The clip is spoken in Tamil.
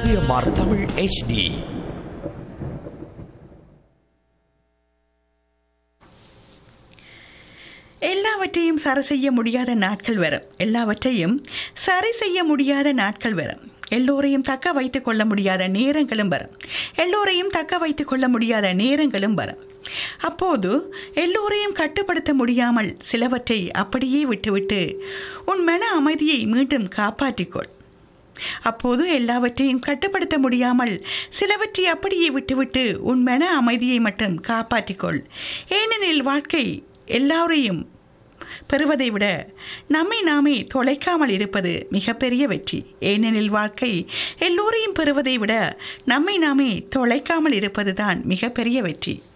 சிஎம்ஆர் தமிழ் ஹெச்டி எல்லாவற்றையும் சரி செய்ய முடியாத நாட்கள் வரும் எல்லாவற்றையும் சரி செய்ய முடியாத நாட்கள் வரும் எல்லோரையும் தக்க வைத்துக் கொள்ள முடியாத நேரங்களும் வரும் எல்லோரையும் தக்க வைத்துக் கொள்ள முடியாத நேரங்களும் வரும் அப்போது எல்லோரையும் கட்டுப்படுத்த முடியாமல் சிலவற்றை அப்படியே விட்டுவிட்டு உன் மன அமைதியை மீண்டும் காப்பாற்றிக்கொள் அப்போது எல்லாவற்றையும் கட்டுப்படுத்த முடியாமல் சிலவற்றை அப்படியே விட்டுவிட்டு உன் மன அமைதியை மட்டும் காப்பாற்றிக்கொள் ஏனெனில் வாழ்க்கை எல்லாரையும் பெறுவதை விட நம்மை நாமே தொலைக்காமல் இருப்பது மிகப்பெரிய வெற்றி ஏனெனில் வாழ்க்கை எல்லோரையும் பெறுவதை விட நம்மை நாமே தொலைக்காமல் இருப்பதுதான் மிகப்பெரிய வெற்றி